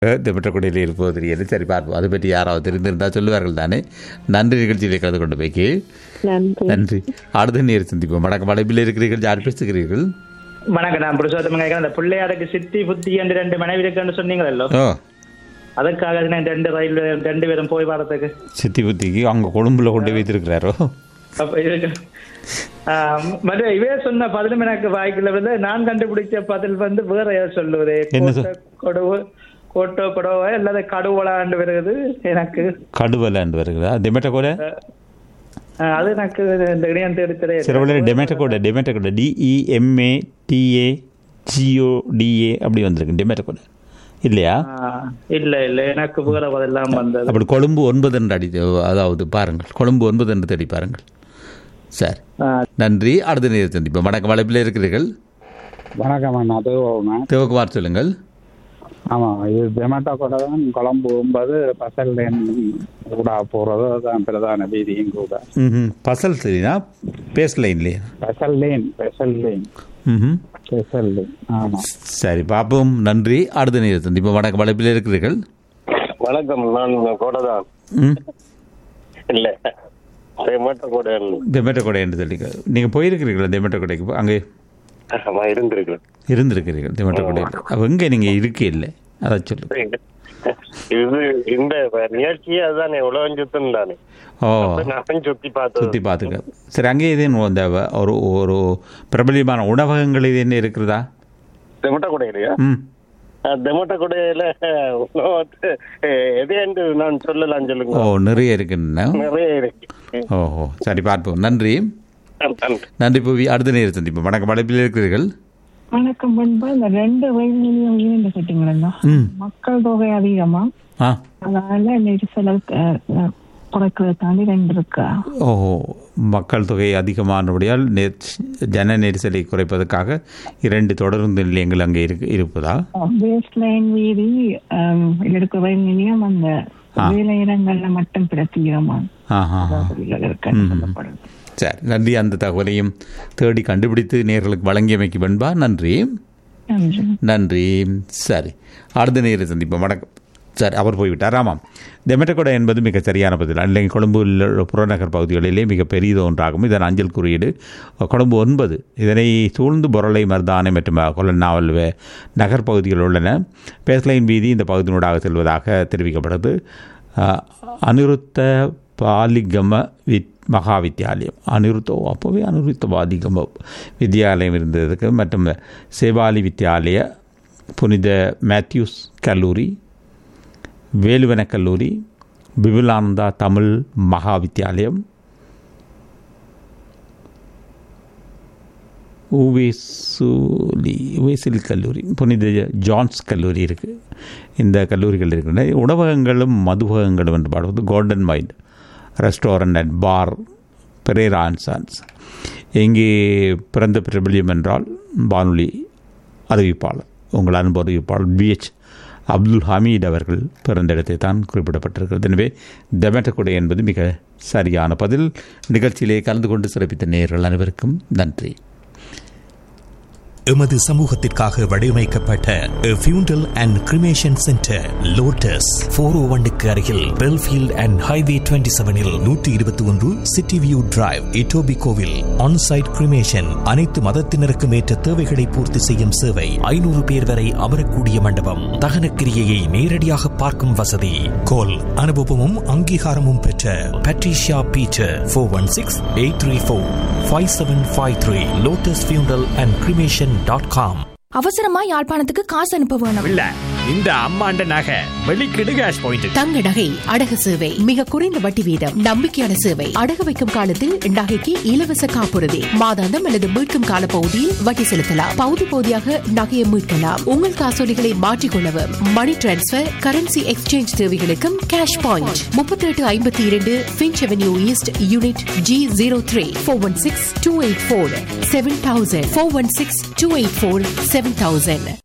திமிட்டக்குடியில் இருப்பது தெரியல சரி பார்ப்போம் அதை பற்றி யாராவது தெரிந்திருந்தால் சொல்லுவார்கள் தானே நன்றி நிகழ்ச்சியில் கலந்து கொண்டு போய்க்கு நன்றி நன்றி அடுத்த நேர் சந்திப்போம் வடக்கு வளைப்பில் இருக்கிறீர்கள் யார் பேசுகிறீர்கள் வணக்கம் நான் புருஷோத்தமன் கேட்கிறேன் அந்த பிள்ளையாருக்கு சித்தி புத்தி என்று ரெண்டு மனைவி இருக்குன்னு சொன்னீங்களோ ஓ அதுக்காக நான் ரெண்டு ரயில் ரெண்டு பேரும் போய் வரதுக்கு சித்தி புத்திக்கு அவங்க கொழும்புல கொண்டு வைத்திருக்கிறாரோ அப்ப இதுக்கு ஆஹ், மற்ற இவே சொன்ன பதிலும் எனக்கு வாய்க்குள்ள வந்து நான் கண்டுபிடிச்ச பதில் வந்து வேற ஏதோ சொல்லுவது என்ன சொல்- கொடுவு கோட்டோ கொடவோ அல்லது கடுவலாண்டு வருகிறது எனக்கு கடுவலாண்டு வருகிறதா டெமெட்டகோட ஆஹ், அது எனக்கு இந்த இடையம் தேடி தெரியாது சிறுவல Dematagoda Dematagoda D E M A T A G O D A அப்படி வந்திருக்கு டெமெட்டகோட இல்லையா ஆஹ், இல்ல இல்ல எனக்கு வேற பதிலாம் வந்தது அப்படி கொழும்பு ஒன்பது என்று அடி அதாவது பாருங்கள் கொழும்பு ஒன்பது என்று தேடி பாருங்கள் சரி ஆஹ், நன்றி அடுத்த நேரம் சந்திப்போம் வணக்கம் வளைப்பில் இருக்கிறீர்கள் வணக்கம் அண்ணா தேவோங்க சிவகுமார் சொல்லுங்கள் ஆமாம் இது ஜொமேட்டோ கூட தான் குழம்பு ஒன்பது பசல் லேன் கூட போகிறது தான் பிரதான வீதியும் கூட ம் பசல் சரினா பேஸ் லைன்லேயே ஸ்பெஷல் லேன் ஸ்பெஷல் லேன் ம் ஸ்பெஷல் லேன் ஆமாம் சரி பார்ப்போம் நன்றி அடுத்த நேரம் சந்திப்போம் வணக்கம் வளைப்பில் இருக்கிறீர்கள் வணக்கம் நான் கோடதான் ம் இல்ல டொமேட்டோ கூட டெமெட்டோ கொடை என்று சொல்லி நீங்கள் போயிருக்கிறீங்களா டெமெட்டோ கொடைக்கு அங்கே ஆமா இருந்திருக்கிறேன் இருந்திருக்கிறீர்கள் டெமெட்டோ கொடையில் அப்போ எங்கே நீங்கள் இருக்கே இல்லை அதை சொல்லு இது இந்த நிகழ்ச்சியே அதுதானே உலகம் சுத்தம் தானே ஓ நான் சுத்தி பார்த்தது சுற்றி பார்த்துக்க சரி அங்கே இது அந்த ஒரு ஒரு பிரபலியமான உணவகங்கள் இது என்ன இருக்கிறதா டொமேட்டோ கூடையிலையா ம் டொமேட்டோ கூடையில உணவு எது என்று நான் சொல்லலாம் ஓ சொல்லுங்க நிறைய இருக்குன்னு நிறைய இருக்கு ஓஹோ சரி பார்ப்போம் நன்றி நன்றி. நன்றி புவி அடுத்த நேரம் சந்திப்போம் வணக்கம் வளைப்பில் இருக்கிறீர்கள் வணக்கம் பண்பா இந்த ரெண்டு வயதிலையும் ஈரண்டு கட்டிங்களா ம் மக்கள் தொகை அதிகமா ஆ அதனால நெரிசலை அஹ், அஹ், குறைக்கிறத தாண்டி ரெண்டு இருக்கா ஓஹோ மக்கள் தொகை அதிகமானபடியால் நெ- ஜன நெரிசலை குறைப்பதற்காக இரண்டு தொடருந்து நிலையங்கள் அங்கே இருக்கு இருப்பதா பேஸ் லைன் வீதி அஹ், எடுக்க வயதிலையும் அந்த வேலை இடங்கள்ல மட்டும் பிரத்தியமா ஆஹா இருக்குன்னு சொல்லப்படுது சரி நன்றி அந்த தகவலையும் தேடி கண்டுபிடித்து நேர்களுக்கு வழங்கியமைக்கு வெண்பா நன்றி நன்றி நன்றி சரி அடுத்த நேரில் சந்திப்போம் வணக்கம் சரி அவர் போய்விட்டார் ஆமாம் டெமெட்டகொடை என்பது மிக சரியான பதில் அல்லது கொழும்பு உள்ள புறநகர் பகுதிகளிலே மிக பெரியது ஒன்றாகும் இதன் அஞ்சல் குறியீடு கொழும்பு ஒன்பது இதனை சூழ்ந்து பொருளை மருதானை மற்றும் கொல்லநாவல் வே- நகர் பகுதிகள் உள்ளன பேஸ்லைன் வீதி இந்த பகுதியினூடாக செல்வதாக தெரிவிக்கப்படுது அஹ், அனிருத்த பாலிகம வித் மகா வித்தியாலயம் அனிருத்தோ அப்போவே அனிருத்த பாலிகம வித்யாலயம் இருந்ததுக்கு மற்றும் சேவாலி வித்யாலய புனித மேத்யூஸ் கல்லூரி வேலுவன கல்லூரி பிபுலானந்தா தமிழ் மகா வித்தியாலயம் உவேசூலி உவேசில் கல்லூரி புனித ஜான்ஸ் கல்லூரி இருக்குது இந்த கல்லூரிகள் இருக்கின்றன உணவகங்களும் மதுவகங்களும் என்று பாடுவது Golden Mind Restaurant and Bar Perera and Sons இங்கே பிறந்த பிரபல்யம் என்றால் வானொலி அறிவிப்பாளர் உங்கள் அன்பு அறிவிப்பாளர் பிஎச் அப்துல் ஹமீத் அவர்கள் பிறந்த இடத்தை தான் குறிப்பிடப்பட்டிருக்கிறது எனவே டெமட்டகுடை என்பது மிக சரியான பதில் நிகழ்ச்சியிலே கலந்து கொண்டு சிறப்பித்த நேயர்கள் அனைவருக்கும் நன்றி எமது சமூகத்திற்காக வடிவமைக்கப்பட்ட funeral and cremation centre Lotus four O ஒன்னுக்கு அருகில் பெல்ஃபீல்ட் அண்ட் ஹைவே டுவெண்ட்டி செவனில் நூற்றி இருபத்தி ஒன்று சிட்டி வியூ டிரைவ் இட்டோபி கோவில் ஆன்சைட் கிரிமேஷன் அனைத்து மதத்தினருக்கும் ஏற்ற தேவைகளை பூர்த்தி செய்யும் சேவை ஐநூறு பேர் வரை அமரக்கூடிய மண்டபம் தகனக்கிரியையை நேரடியாக பார்க்கும் வசதி கோல் அனுபவமும் அங்கீகாரமும் பெற்ற Patricia Peter four one six eight three four five seven five three Lotus funeral and cremation dot com அவசரமா யாழ்ப்பாணத்துக்கு காசு அனுப்ப வேணும் இல்ல இந்த அம்மாண்ட நகை வெளிக்கிடு கேஷ் பாயிண்ட் தங்க நகை அடகு சேவை மிக குறைந்த வட்டி வீதம் நம்பிக்கையான சேவை அடகு வைக்கும் காலத்தில் நகைக்கு இலவச காப்புறுதி மாதாந்தம் அல்லது மீட்கும் கால பகுதியில் வட்டி செலுத்தலாம் பகுதி பகுதியாக நகையை மீட்கலாம் உங்கள் காசோலிகளை மாற்றிக்கொள்ளவும் மணி டிரான்ஸ்பர் கரன்சி எக்ஸ்சேஞ்ச் தேவைகளுக்கும் கேஷ் பாயிண்ட் முப்பத்தி எட்டு ஐம்பத்தி இரண்டு Finch Avenue East unit G zero three four one six two eight four seven thousand four one six two eight four seven thousand